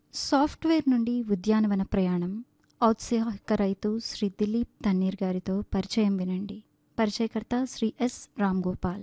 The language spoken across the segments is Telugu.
సాఫ్ట్వేర్ నుండి ఉద్యానవన ప్రయాణం ఔత్సాహిక రైతు శ్రీ దిలీప్ తన్నీర్ గారితో పరిచయం వినండి పరిచయకర్త శ్రీ ఎస్ రామ్ గోపాల్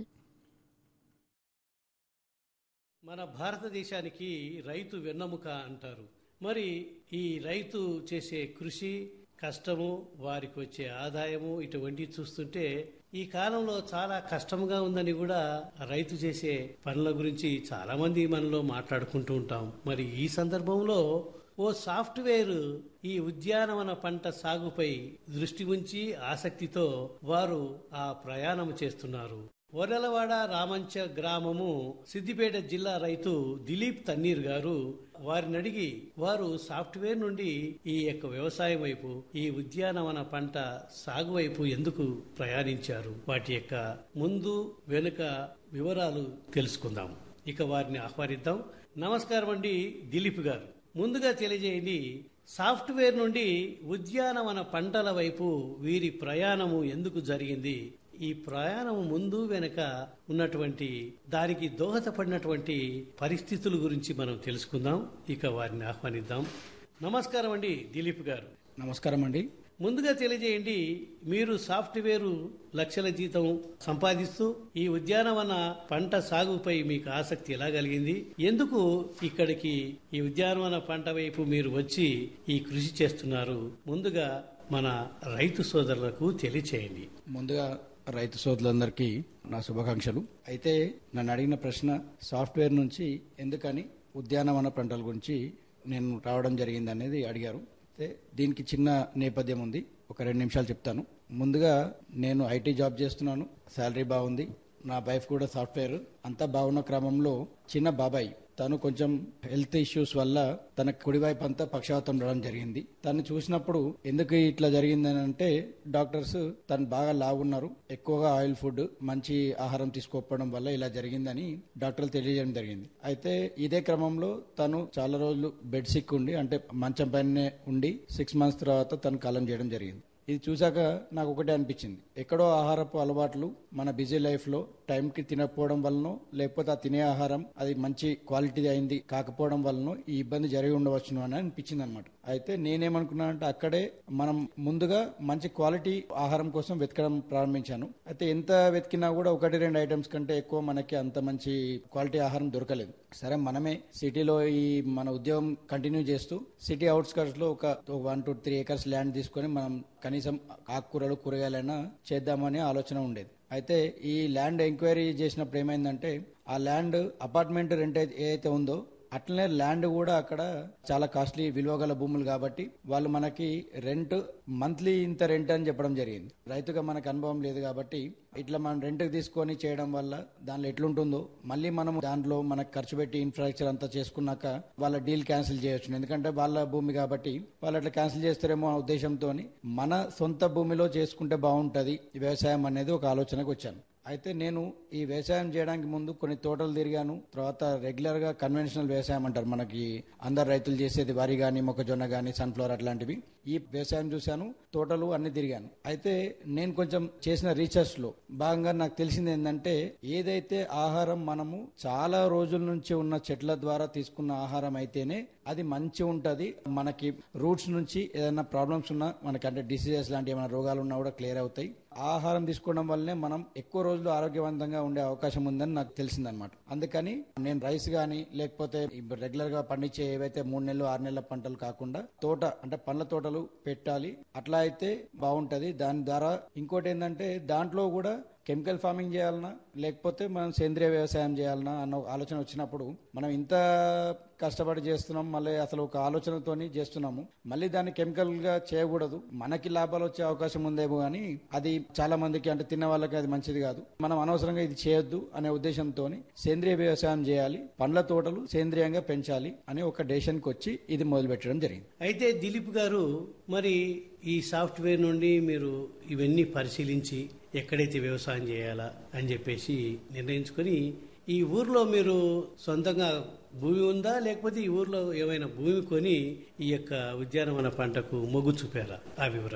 మన భారతదేశానికి రైతు వెన్నెముక అంటారు మరి ఈ రైతు చేసే కృషి కష్టము వారికి వచ్చే ఆదాయము ఇటువంటి చూస్తుంటే ఈ కాలంలో చాలా కష్టంగా ఉందని కూడా రైతు చేసే పనుల గురించి చాలా మంది మనలో మాట్లాడుకుంటూ ఉంటాం మరి ఈ సందర్భంలో ఓ సాఫ్ట్వేర్ ఈ ఉద్యానవన పంట సాగుపై దృష్టి ఉంచి ఆసక్తితో వారు ఆ ప్రయాణం చేస్తున్నారు వరలవాడ రామంచ గ్రామము సిద్దిపేట జిల్లా రైతు దిలీప్ తన్నీర్ గారు వారిని అడిగి వారు సాఫ్ట్వేర్ నుండి ఈ యొక్క వ్యవసాయం వైపు ఈ ఉద్యానవన పంట సాగు వైపు ఎందుకు ప్రయాణించారు వాటి యొక్క ముందు వెనుక వివరాలు తెలుసుకుందాం ఇక వారిని ఆహ్వానిద్దాం నమస్కారం అండి దిలీప్ గారు ముందుగా తెలియజేయండి సాఫ్ట్వేర్ నుండి ఉద్యానవన పంటల వైపు వీరి ప్రయాణము ఎందుకు జరిగింది ఈ ప్రయాణం ముందు వెనక ఉన్నటువంటి దానికి దోహదపడినటువంటి పరిస్థితుల గురించి మనం తెలుసుకుందాం ఇక వారిని ఆహ్వానిద్దాం నమస్కారం అండి దిలీప్ గారు నమస్కారం అండి ముందుగా తెలియజేయండి మీరు సాఫ్ట్వేర్ లక్షల జీతం సంపాదిస్తూ ఈ ఉద్యానవన పంట సాగుపై మీకు ఆసక్తి ఎలా కలిగింది ఎందుకు ఇక్కడికి ఈ ఉద్యానవన పంట వైపు మీరు వచ్చి ఈ కృషి చేస్తున్నారు ముందుగా మన రైతు సోదరులకు తెలియచేయండి ముందుగా రైతు సోదరులందరికీ నా శుభాకాంక్షలు అయితే నన్ను అడిగిన ప్రశ్న సాఫ్ట్వేర్ నుంచి ఎందుకని ఉద్యానవన పంటల గురించి నేను రావడం జరిగింది అనేది అడిగారు అయితే దీనికి చిన్న నేపథ్యం ఉంది ఒక రెండు నిమిషాలు చెప్తాను ముందుగా నేను ఐటీ జాబ్ చేస్తున్నాను శాలరీ బాగుంది నా వైఫ్ కూడా సాఫ్ట్వేర్ అంతా బాగున్న క్రమంలో చిన్న బాబాయ్ తను కొంచెం హెల్త్ ఇష్యూస్ వల్ల తన కుడివైపు అంతా పక్షవాతం రావడం జరిగింది తను చూసినప్పుడు ఎందుకు ఇట్లా జరిగిందని అంటే డాక్టర్స్ తను బాగా లావున్నారు ఎక్కువగా ఆయిల్ ఫుడ్ మంచి ఆహారం తీసుకోకపోవడం వల్ల ఇలా జరిగిందని డాక్టర్లు తెలియజేయడం జరిగింది అయితే ఇదే క్రమంలో తను చాలా రోజులు బెడ్ సిక్ ఉండి అంటే మంచం పైనే ఉండి సిక్స్ మంత్స్ తర్వాత తను కాలం చేయడం జరిగింది ఇది చూశాక నాకు ఒకటే అనిపించింది ఎక్కడో ఆహారపు అలవాట్లు మన బిజీ లైఫ్ లో టైంకి తినకపోవడం వలనో లేకపోతే ఆ తినే ఆహారం అది మంచి క్వాలిటీ అయింది కాకపోవడం వలనో ఈ ఇబ్బంది జరిగి ఉండవచ్చును అని అనిపించింది అనమాట అయితే నేనేమనుకున్నా అంటే అక్కడే మనం ముందుగా మంచి క్వాలిటీ ఆహారం కోసం వెతకడం ప్రారంభించాను అయితే ఎంత వెతికినా కూడా ఒకటి రెండు ఐటమ్స్ కంటే ఎక్కువ మనకి అంత మంచి క్వాలిటీ ఆహారం దొరకలేదు సరే మనమే సిటీలో ఈ మన ఉద్యోగం కంటిన్యూ చేస్తూ సిటీ అవుట్స్కట్స్ లో ఒక one two three acres land తీసుకొని మనం కనీసం ఆకుకూరలు కూరగాయలైనా చేద్దామనే ఆలోచన ఉండేది అయితే ఈ ల్యాండ్ ఎంక్వైరీ చేసినప్పుడు ఏమైందంటే ఆ ల్యాండ్ అపార్ట్మెంట్ రెంట్ ఏదైతే ఉందో అట్లనే ల్యాండ్ కూడా అక్కడ చాలా కాస్ట్లీ విలువ గల భూములు కాబట్టి వాళ్ళు మనకి రెంట్ మంత్లీ ఇంత రెంట్ అని చెప్పడం జరిగింది రైతుగా మనకు అనుభవం లేదు కాబట్టి ఇట్లా మనం రెంట్ తీసుకొని చేయడం వల్ల దానిలో ఎట్లుంటుందో మళ్ళీ మనం దాంట్లో మనకు ఖర్చు పెట్టి ఇన్ఫ్రాస్ట్రక్చర్ అంతా చేసుకున్నాక వాళ్ళ డీల్ క్యాన్సిల్ చేయొచ్చు ఎందుకంటే వాళ్ళ భూమి కాబట్టి వాళ్ళు అట్లా క్యాన్సిల్ చేస్తారేమో అనే ఉద్దేశంతో మన సొంత భూమిలో చేసుకుంటే బాగుంటది ఈ వ్యవసాయం అనేది ఒక ఆలోచనకు వచ్చాను అయితే నేను ఈ వ్యవసాయం చేయడానికి ముందు కొన్ని తోటలు తిరిగాను తర్వాత రెగ్యులర్ గా కన్వెన్షనల్ వ్యవసాయం అంటారు మనకి అందరు రైతులు చేసేది వరి గాని మొక్కజొన్న గాని సన్ఫ్లవర్ అట్లాంటివి ఈ వ్యవసాయం చూశాను తోటలు అన్ని తిరిగాను అయితే నేను కొంచెం చేసిన రీసెర్చ్ లో భాగంగా నాకు తెలిసింది ఏంటంటే ఏదైతే ఆహారం మనము చాలా రోజుల నుంచి ఉన్న చెట్ల ద్వారా తీసుకున్న ఆహారం అయితేనే అది మంచి ఉంటది మనకి రూట్స్ నుంచి ఏదైనా ప్రాబ్లమ్స్ ఉన్నా మనకి అంటే డిసీజెస్ లాంటి ఏమైనా రోగాలు ఉన్నా కూడా క్లియర్ అవుతాయి ఆహారం తీసుకోవడం వల్లనే మనం ఎక్కువ రోజులు ఆరోగ్యవంతంగా ఉండే అవకాశం ఉందని నాకు తెలిసిందనమాట అందుకని నేను రైస్ గానీ లేకపోతే రెగ్యులర్ గా పండించే ఏవైతే మూడు నెలలు ఆరు నెలల పంటలు కాకుండా తోట అంటే పండ్ల తోటలు పెట్టాలి అట్లా అయితే బాగుంటది దాని ద్వారా ఇంకోటి ఏంటంటే దాంట్లో కూడా కెమికల్ ఫార్మింగ్ చేయాలన్నా లేకపోతే మనం సేంద్రియ వ్యవసాయం చేయాలన్నా అన్న ఆలోచన వచ్చినప్పుడు మనం ఇంత కష్టపడి చేస్తున్నాం మళ్ళీ అసలు ఒక ఆలోచనతోని చేస్తున్నాము మళ్ళీ దాన్ని కెమికల్ గా చేయకూడదు మనకి లాభాలు వచ్చే అవకాశం ఉందేమో కానీ అది చాలా మందికి అంటే తిన్న వాళ్ళకి అది మంచిది కాదు మనం అనవసరంగా ఇది చేయొద్దు అనే ఉద్దేశంతో సేంద్రియ వ్యవసాయం చేయాలి పండ్ల తోటలు సేంద్రియంగా పెంచాలి అనే ఒక డెసిషన్కి వచ్చి ఇది మొదలు పెట్టడం జరిగింది అయితే దిలీప్ గారు మరి ఈ సాఫ్ట్వేర్ నుండి మీరు ఇవన్నీ పరిశీలించి ఎక్కడైతే వ్యవసాయం చేయాలా అని చెప్పేసి నిర్ణయించుకొని ఈ ఊర్లో మీరు సొంతంగా భూమి ఉందా లేకపోతే ఈ ఊర్లో ఏమైనా భూమి కొని ఈ యొక్క ఉద్యానవన పంటకు మొగ్గు చూపారా ఆ వివరాలు